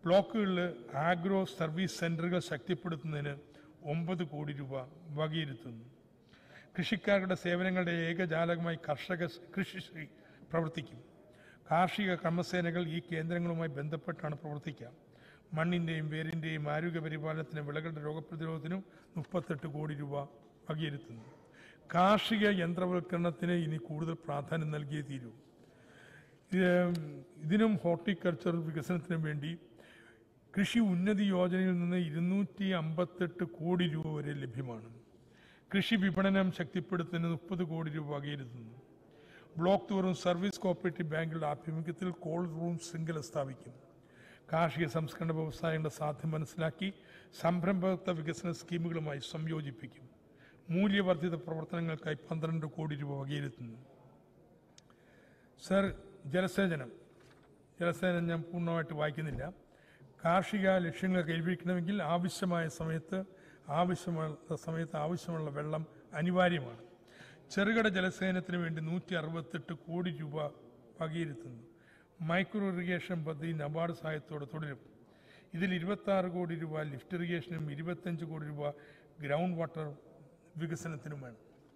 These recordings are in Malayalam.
ബ്ലോക്കുകളിൽ ആഗ്രോ സർവീസ് സെന്ററുകൾ ശക്തിപ്പെടുത്തുന്നതിന് ഒമ്പത് കോടി രൂപ വകയിരുത്തുന്നു കൃഷിക്കാരുടെ സേവനങ്ങളുടെ ഏകജാലകമായി കർഷക കൃഷിശ്രീ പ്രവർത്തിക്കും കാർഷിക കർമ്മസേനകൾ ഈ കേന്ദ്രങ്ങളുമായി ബന്ധപ്പെട്ടാണ് പ്രവർത്തിക്കുക മണ്ണിൻ്റെയും വേരിൻ്റെയും ആരോഗ്യ പരിപാലനത്തിനും വിളകളുടെ രോഗപ്രതിരോധത്തിനും മുപ്പത്തെട്ട് കോടി രൂപ വകയിരുത്തുന്നു കാർഷിക യന്ത്രവൽക്കരണത്തിന് ഇനി കൂടുതൽ പ്രാധാന്യം നൽകിയേ തീരൂ ഇത് ഇതിനും ഹോർട്ടിക്കൾച്ചർ വികസനത്തിനും വേണ്ടി കൃഷി ഉന്നതി യോജനയിൽ നിന്ന് ഇരുന്നൂറ്റി അമ്പത്തെട്ട് കോടി രൂപ വരെ ലഭ്യമാണ് കൃഷി വിപണനം ശക്തിപ്പെടുത്തുന്നതിന് മുപ്പത് കോടി രൂപ വകയിരുത്തുന്നു ബ്ലോക്ക് തോറും സർവീസ് കോപ്പറേറ്റീവ് ബാങ്കുകളുടെ ആഭിമുഖ്യത്തിൽ കോൾ റൂം ശൃംഖല സ്ഥാപിക്കും കാർഷിക സംസ്കരണ വ്യവസായങ്ങളുടെ സാധ്യം മനസ്സിലാക്കി സംരംഭകത്വ വികസന സ്കീമുകളുമായി സംയോജിപ്പിക്കും മൂല്യവർദ്ധിത പ്രവർത്തനങ്ങൾക്കായി പന്ത്രണ്ട് കോടി രൂപ വകയിരുത്തുന്നു സർ ജലസേചനം ജലസേചനം ഞാൻ പൂർണ്ണമായിട്ട് വായിക്കുന്നില്ല കാർഷിക ലക്ഷ്യങ്ങൾ കൈവരിക്കണമെങ്കിൽ ആവശ്യമായ സമയത്ത് ആവശ്യമുള്ള സമയത്ത് ആവശ്യമുള്ള വെള്ളം അനിവാര്യമാണ് ചെറുകിട ജലസേചനത്തിന് വേണ്ടി നൂറ്റി അറുപത്തെട്ട് കോടി രൂപ വകയിരുത്തുന്നു മൈക്രോ ഇറിഗേഷൻ പദ്ധതി നബാർഡ് സഹായത്തോടെ തുടരും ഇതിൽ ഇരുപത്തി ആറ് കോടി രൂപ ലിഫ്റ്റ് ഇറിഗേഷനും ഇരുപത്തഞ്ച് കോടി രൂപ ഗ്രൗണ്ട് വാട്ടർ വികസനത്തിനുമാണ്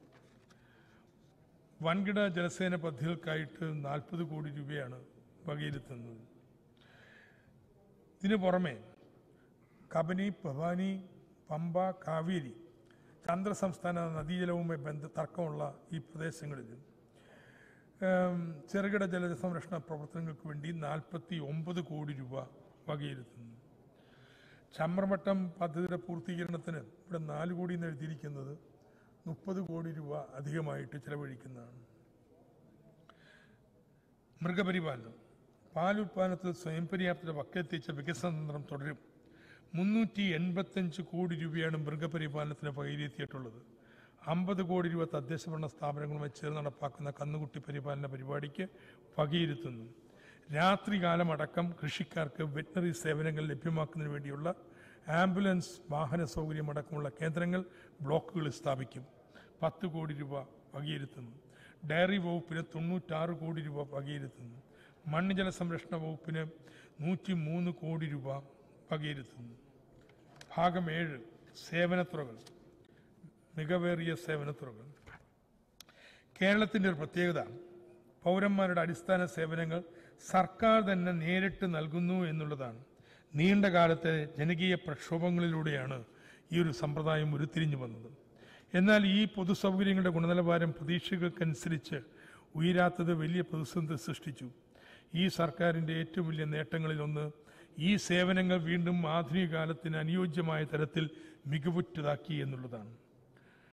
വൻകിട ജലസേന പദ്ധതികൾക്കായിട്ട് നാൽപ്പത് കോടി രൂപയാണ് വകയിരുത്തുന്നത് ഇതിനു പുറമെ കബനി ഭവാനി പമ്പ കാവേരി ചന്ദ്ര സംസ്ഥാന നദീജലവുമായി ബന്ധ തർക്കമുള്ള ഈ പ്രദേശങ്ങളിൽ ഏം, ചെറുകിട ജല സംരക്ഷണ പ്രവർത്തനങ്ങൾക്ക് വേണ്ടി നാൽപ്പത്തി ഒമ്പത് കോടി രൂപ വകയിരുത്തുന്നു ചമ്രവട്ടം പദ്ധതിയുടെ പൂർത്തീകരണത്തിന് ഇവിടെ നാല് കോടി എന്ന് എഴുതിയിരിക്കുന്നത് മുപ്പത് കോടി രൂപ അധികമായിട്ട് ചെലവഴിക്കുന്നതാണ് മൃഗപരിപാലനം പാലുൽപാദനത്തിൽ സ്വയം പര്യാപ്തത വക്കെത്തിച്ച വികസന തന്ത്രം തുടരും മുന്നൂറ്റി എൺപത്തഞ്ച് കോടി രൂപയാണ് മൃഗപരിപാലനത്തിന് വകയിരുത്തിയിട്ടുള്ളത് അമ്പത് കോടി രൂപ തദ്ദേശ ഭരണ സ്ഥാപനങ്ങളുമായി ചേർന്ന് നടപ്പാക്കുന്ന കന്നുകുട്ടി പരിപാലന പരിപാടിക്ക് വകയിരുത്തുന്നു രാത്രികാലമടക്കം കൃഷിക്കാർക്ക് വെറ്റിനറി സേവനങ്ങൾ ലഭ്യമാക്കുന്നതിന് വേണ്ടിയുള്ള ആംബുലൻസ് വാഹന സൗകര്യമടക്കമുള്ള കേന്ദ്രങ്ങൾ ബ്ലോക്കുകളിൽ സ്ഥാപിക്കും പത്ത് കോടി രൂപ വകയിരുത്തുന്നു ഡയറി വകുപ്പിന് തൊണ്ണൂറ്റാറ് കോടി രൂപ വകയിരുത്തുന്നു മണ്ണ് ജല സംരക്ഷണ വകുപ്പിന് നൂറ്റി മൂന്ന് കോടി രൂപ വകയിരുത്തുന്നു ഭാഗം ഏഴ് സേവനത്തുറകൾ മികവേറിയ സേവനത്തുറകൾ കേരളത്തിൻ്റെ ഒരു പ്രത്യേകത പൗരന്മാരുടെ അടിസ്ഥാന സേവനങ്ങൾ സർക്കാർ തന്നെ നേരിട്ട് നൽകുന്നു എന്നുള്ളതാണ് നീണ്ട കാലത്തെ ജനകീയ പ്രക്ഷോഭങ്ങളിലൂടെയാണ് ഈ ഒരു സമ്പ്രദായം ഉരുത്തിരിഞ്ഞു വന്നത് എന്നാൽ ഈ പൊതുസൗകര്യങ്ങളുടെ ഗുണനിലവാരം പ്രതീക്ഷകൾക്കനുസരിച്ച് ഉയരാത്തത് വലിയ പ്രതിസന്ധി സൃഷ്ടിച്ചു ഈ സർക്കാരിൻ്റെ ഏറ്റവും വലിയ നേട്ടങ്ങളിലൊന്ന് ഈ സേവനങ്ങൾ വീണ്ടും ആധുനിക കാലത്തിന് അനുയോജ്യമായ തരത്തിൽ മികവുറ്റതാക്കി എന്നുള്ളതാണ്